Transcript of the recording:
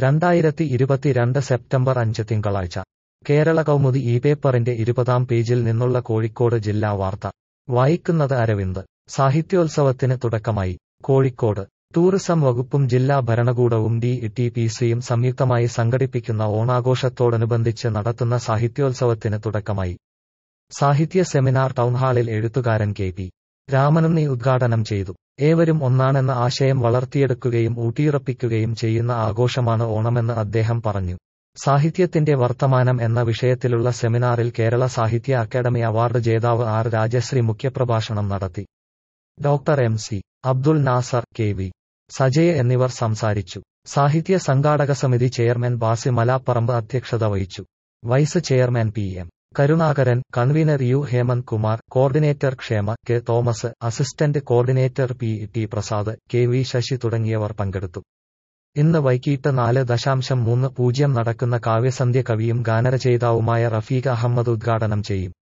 രണ്ടായിരത്തി ഇരുപത്തിരണ്ട് സെപ്റ്റംബർ അഞ്ച് തിങ്കളാഴ്ച കേരള കൗമുദി ഈ പേപ്പറിന്റെ ഇരുപതാം പേജിൽ നിന്നുള്ള കോഴിക്കോട് ജില്ലാ വാർത്ത വായിക്കുന്നത് അരവിന്ദ് സാഹിത്യോത്സവത്തിന് തുടക്കമായി കോഴിക്കോട് ടൂറിസം വകുപ്പും ജില്ലാ ഭരണകൂടവും ഡി ടി പി സിയും സംയുക്തമായി സംഘടിപ്പിക്കുന്ന ഓണാഘോഷത്തോടനുബന്ധിച്ച് നടത്തുന്ന സാഹിത്യോത്സവത്തിന് തുടക്കമായി സാഹിത്യ സെമിനാർ ടൗൺഹാളിൽ എഴുത്തുകാരൻ കെ പി രാമനുണ്ണി ഉദ്ഘാടനം ചെയ്തു ഏവരും ഒന്നാണെന്ന ആശയം വളർത്തിയെടുക്കുകയും ഊട്ടിയുറപ്പിക്കുകയും ചെയ്യുന്ന ആഘോഷമാണ് ഓണമെന്ന് അദ്ദേഹം പറഞ്ഞു സാഹിത്യത്തിന്റെ വർത്തമാനം എന്ന വിഷയത്തിലുള്ള സെമിനാറിൽ കേരള സാഹിത്യ അക്കാദമി അവാർഡ് ജേതാവ് ആർ രാജശ്രീ മുഖ്യപ്രഭാഷണം നടത്തി doctor M C Abdul Nasar K V Sajaya എന്നിവർ സംസാരിച്ചു സാഹിത്യ സംഘാടക സമിതി ചെയർമാൻ ബാസി മലാപ്പറമ്പ് അധ്യക്ഷത വഹിച്ചു vice chairman P M Karunakaran convener U Hemanth Kumar coordinator Kshema K Thomas assistant coordinator P T Prasad K V Sasi തുടങ്ങിയവർ പങ്കെടുത്തു ഇന്ന് വൈകിട്ട് നാല് ദശാംശം മൂന്ന് പൂജ്യം നടക്കുന്ന കാവ്യസന്ധ്യ കവിയും ഗാനരചയിതാവുമായ റഫീഖ് അഹമ്മദ് ഉദ്ഘാടനം ചെയ്യും